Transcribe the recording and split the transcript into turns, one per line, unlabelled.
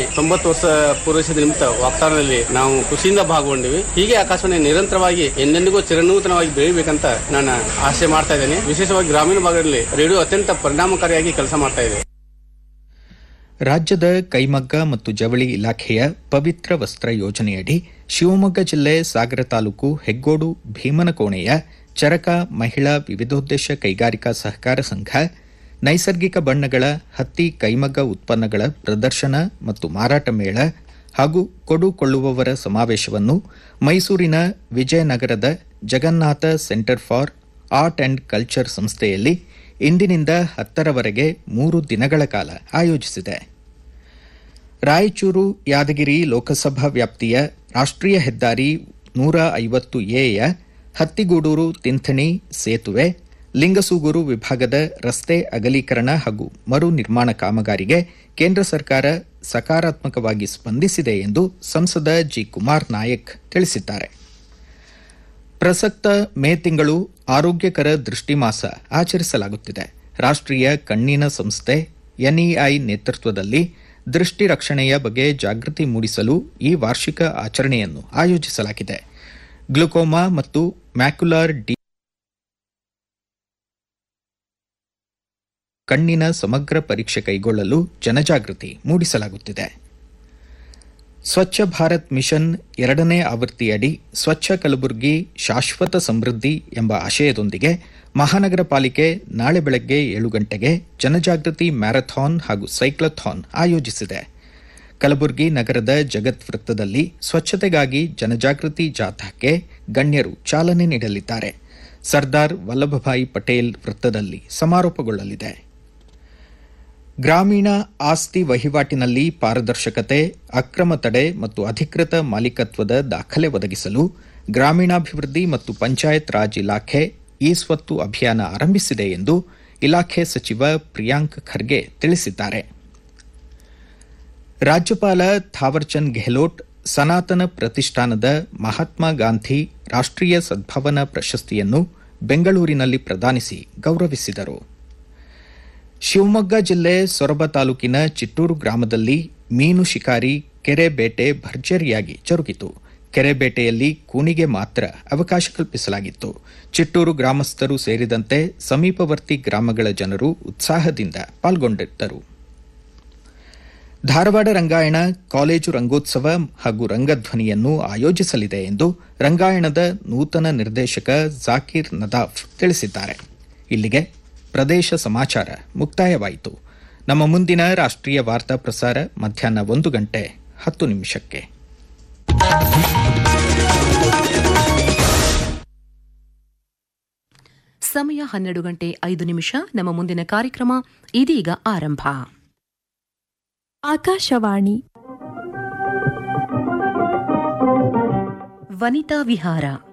ತೊಂಬತ್ತು ವರ್ಷ ಪೂರೈಸಿದ ನಿಮಿತ್ತ ವಾಗ್ದಾನದಲ್ಲಿ ನಾವು ಖುಷಿಯಿಂದ ಭಾಗಗೊಂಡಿವಿ ಹೀಗೆ ಆಕಾಶವಾಣಿ ನಿರಂತರವಾಗಿ ಎಂದೆಂದಿಗೂ ಚಿರನೂತನವಾಗಿ ಬೆಳಿಬೇಕಂತ ನಾನು ಆಸೆ ಮಾಡ್ತಾ ಇದ್ದೇನೆ ವಿಶೇಷವಾಗಿ ಗ್ರಾಮೀಣ ಭಾಗದಲ್ಲಿ ರೇಡಿಯೋ ಅತ್ಯಂತ ಪರಿಣಾಮಕಾರಿಯಾಗಿ ಕೆಲಸ ಮಾಡ್ತಾ ಇದೆ
ರಾಜ್ಯದ ಕೈಮಗ್ಗ ಮತ್ತು ಜವಳಿ ಇಲಾಖೆಯ ಪವಿತ್ರ ವಸ್ತ್ರ ಯೋಜನೆಯಡಿ ಶಿವಮೊಗ್ಗ ಜಿಲ್ಲೆ ಸಾಗರ ತಾಲೂಕು ಹೆಗ್ಗೋಡು ಭೀಮನಕೋಣೆಯ ಚರಕ ಮಹಿಳಾ ವಿವಿಧೋದ್ದೇಶ ಕೈಗಾರಿಕಾ ಸಹಕಾರ ಸಂಘ ನೈಸರ್ಗಿಕ ಬಣ್ಣಗಳ ಹತ್ತಿ ಕೈಮಗ್ಗ ಉತ್ಪನ್ನಗಳ ಪ್ರದರ್ಶನ ಮತ್ತು ಮಾರಾಟ ಮೇಳ ಹಾಗೂ ಕೊಡು ಕೊಳ್ಳುವವರ ಸಮಾವೇಶವನ್ನು ಮೈಸೂರಿನ ವಿಜಯನಗರದ Jagannatha center for art and culture ಸಂಸ್ಥೆಯಲ್ಲಿ ಇಂದಿನಿಂದ ಹತ್ತರವರೆಗೆ ಮೂರು ದಿನಗಳ ಕಾಲ ಆಯೋಜಿಸಿದೆ ರಾಯಚೂರು ಯಾದಗಿರಿ ಲೋಕಸಭಾ ವ್ಯಾಪ್ತಿಯ ರಾಷ್ಟ್ರೀಯ ಹೆದ್ದಾರಿ ನೂರ ಐವತ್ತು ಎಯ ಹತ್ತಿಗೂಡೂರು ತಿಂಥಣಿ ಸೇತುವೆ ಲಿಂಗಸೂಗೂರು ವಿಭಾಗದ ರಸ್ತೆ ಅಗಲೀಕರಣ ಹಾಗೂ ಮರು ನಿರ್ಮಾಣ ಕಾಮಗಾರಿಗೆ ಕೇಂದ್ರ ಸರ್ಕಾರ ಸಕಾರಾತ್ಮಕವಾಗಿ ಸ್ಪಂದಿಸಿದೆ ಎಂದು ಸಂಸದ ಜಿ ಕುಮಾರ್ ನಾಯಕ್ ತಿಳಿಸಿದ್ದಾರೆ ಪ್ರಸಕ್ತ ಮೇ ತಿಂಗಳು ಆರೋಗ್ಯಕರ ದೃಷ್ಟಿಮಾಸ ಆಚರಿಸಲಾಗುತ್ತಿದೆ ರಾಷ್ಟ್ರೀಯ ಕಣ್ಣಿನ ಸಂಸ್ಥೆ ಎನ್ಇಐ ನೇತೃತ್ವದಲ್ಲಿ ದೃಷ್ಟಿ ರಕ್ಷಣೆಯ ಬಗ್ಗೆ ಜಾಗೃತಿ ಮೂಡಿಸಲು ಈ ವಾರ್ಷಿಕ ಆಚರಣೆಯನ್ನು ಆಯೋಜಿಸಲಾಗಿದೆ ಗ್ಲುಕೋಮಾ ಮತ್ತು ಮ್ಯಾಕ್ಯುಲಾರ್ ಡಿ ಕಣ್ಣಿನ ಸಮಗ್ರ ಪರೀಕ್ಷೆ ಕೈಗೊಳ್ಳಲು ಜನಜಾಗೃತಿ ಮೂಡಿಸಲಾಗುತ್ತಿದೆ ಸ್ವಚ್ಛ ಭಾರತ್ ಮಿಷನ್ ಎರಡನೇ ಆವೃತ್ತಿಯಡಿ ಸ್ವಚ್ಛ ಕಲಬುರಗಿ ಶಾಶ್ವತ ಸಮೃದ್ಧಿ ಎಂಬ ಆಶಯದೊಂದಿಗೆ ಮಹಾನಗರ ಪಾಲಿಕೆ ನಾಳೆ ಬೆಳಗ್ಗೆ ಏಳು ಗಂಟೆಗೆ ಜನಜಾಗೃತಿ ಮ್ಯಾರಥಾನ್ ಹಾಗೂ ಸೈಕ್ಲಥಾನ್ ಆಯೋಜಿಸಿದೆ ಕಲಬುರಗಿ ನಗರದ ಜಗತ್ ವೃತ್ತದಲ್ಲಿ ಸ್ವಚ್ಛತೆಗಾಗಿ ಜನಜಾಗೃತಿ ಜಾಥಾಕ್ಕೆ ಗಣ್ಯರು ಚಾಲನೆ ನೀಡಲಿದ್ದಾರೆ ಸರ್ದಾರ್ ವಲ್ಲಭಭಾಯಿ ಪಟೇಲ್ ವೃತ್ತದಲ್ಲಿ ಸಮಾರೋಪಗೊಳ್ಳಲಿದೆ ಗ್ರಾಮೀಣ ಆಸ್ತಿ ವಹಿವಾಟಿನಲ್ಲಿ ಪಾರದರ್ಶಕತೆ ಅಕ್ರಮ ತಡೆ ಮತ್ತು ಅಧಿಕೃತ ಮಾಲೀಕತ್ವದ ದಾಖಲೆ ಒದಗಿಸಲು ಗ್ರಾಮೀಣಾಭಿವೃದ್ಧಿ ಮತ್ತು ಪಂಚಾಯತ್ ರಾಜ್ ಇಲಾಖೆ ಇ ಸ್ವತ್ತು ಅಭಿಯಾನ ಆರಂಭಿಸಿದೆ ಎಂದು ಇಲಾಖೆ ಸಚಿವ ಪ್ರಿಯಾಂಕ್ ಖರ್ಗೆ ತಿಳಿಸಿದ್ದಾರೆ ರಾಜ್ಯಪಾಲ ಥಾವರ್ಚಂದ್ ಗೆಹ್ಲೋಟ್ ಸನಾತನ ಪ್ರತಿಷ್ಠಾನದ ಮಹಾತ್ಮ ಗಾಂಧಿ ರಾಷ್ಟ್ರೀಯ ಸದ್ಭಾವನಾ ಪ್ರಶಸ್ತಿಯನ್ನು ಬೆಂಗಳೂರಿನಲ್ಲಿ ಪ್ರದಾನಿಸಿ ಗೌರವಿಸಿದರು ಶಿವಮೊಗ್ಗ ಜಿಲ್ಲೆ ಸೊರಬ ತಾಲೂಕಿನ ಚಿಟ್ಟೂರು ಗ್ರಾಮದಲ್ಲಿ ಮೀನು ಶಿಕಾರಿ ಕೆರೆ ಬೇಟೆ ಭರ್ಜರಿಯಾಗಿ ಜರುಗಿತು ಕೆರೆ ಬೇಟೆಯಲ್ಲಿ ಕೂನಿಗೆ ಮಾತ್ರ ಅವಕಾಶ ಕಲ್ಪಿಸಲಾಗಿತ್ತು ಚಿಟ್ಟೂರು ಗ್ರಾಮಸ್ಥರು ಸೇರಿದಂತೆ ಸಮೀಪವರ್ತಿ ಗ್ರಾಮಗಳ ಜನರು ಉತ್ಸಾಹದಿಂದ ಪಾಲ್ಗೊಂಡಿದ್ದರು ಧಾರವಾಡ ರಂಗಾಯಣ ಕಾಲೇಜು ರಂಗೋತ್ಸವ ಹಾಗೂ ರಂಗಧ್ವನಿಯನ್ನು ಆಯೋಜಿಸಲಿದೆ ಎಂದು ರಂಗಾಯಣದ ನೂತನ ನಿರ್ದೇಶಕ ಜಾಕೀರ್ ನದಾಫ್ ತಿಳಿಸಿದ್ದಾರೆ ಇಲ್ಲಿಗೆ ಪ್ರದೇಶ ಸಮಾಚಾರ ಮುಕ್ತಾಯವಾಯಿತು ನಮ್ಮ ಮುಂದಿನ ರಾಷ್ಟ್ರೀಯ ವಾರ್ತಾ ಪ್ರಸಾರ ಮಧ್ಯಾಹ್ನ ಒಂದು ಗಂಟೆ ಹತ್ತು ನಿಮಿಷಕ್ಕೆ
ಸಮಯ ಹನ್ನೆರಡು ಗಂಟೆ ಐದು ನಿಮಿಷ ನಮ್ಮ ಮುಂದಿನ ಕಾರ್ಯಕ್ರಮ ಇದೀಗ ಆರಂಭ
ಆಕಾಶವಾಣಿ
ವನಿತಾ ವಿಹಾರ